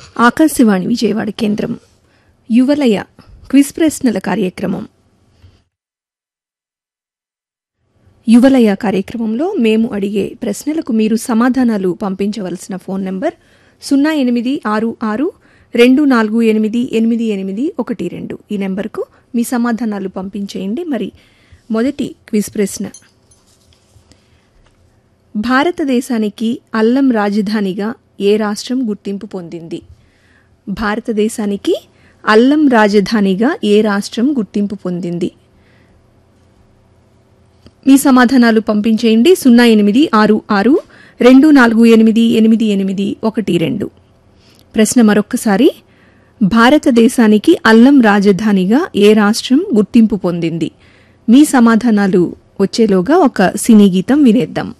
ఆకాశవాణి విజయవాడ కేంద్రం యువలయ క్విజ్ ప్రశ్నల కార్యక్రమం యువలయ కార్యక్రమంలో మేము అడిగే ప్రశ్నలకు మీరు సమాధానాలు పంపించవలసిన ఫోన్ నంబర్ సున్నా ఎనిమిది ఆరు ఆరు రెండు నాలుగు ఎనిమిది ఎనిమిది ఎనిమిది ఒకటి రెండు ఈ నెంబర్కు మీ సమాధానాలు పంపించేయండి మరి మొదటి క్విజ్ ప్రశ్న భారతదేశానికి అల్లం రాజధానిగా ఏ రాష్ట్రం గుర్తింపు పొందింది భారతదేశానికి అల్లం రాజధానిగా ఏ రాష్ట్రం గుర్తింపు పొందింది మీ సమాధానాలు పంపించేయండి సున్నా ఎనిమిది ఆరు ఆరు రెండు నాలుగు ఎనిమిది ఎనిమిది ఎనిమిది ఒకటి రెండు ప్రశ్న మరొక్కసారి భారతదేశానికి అల్లం రాజధానిగా ఏ రాష్ట్రం గుర్తింపు పొందింది మీ సమాధానాలు వచ్చేలోగా ఒక సినీ గీతం వినేద్దాం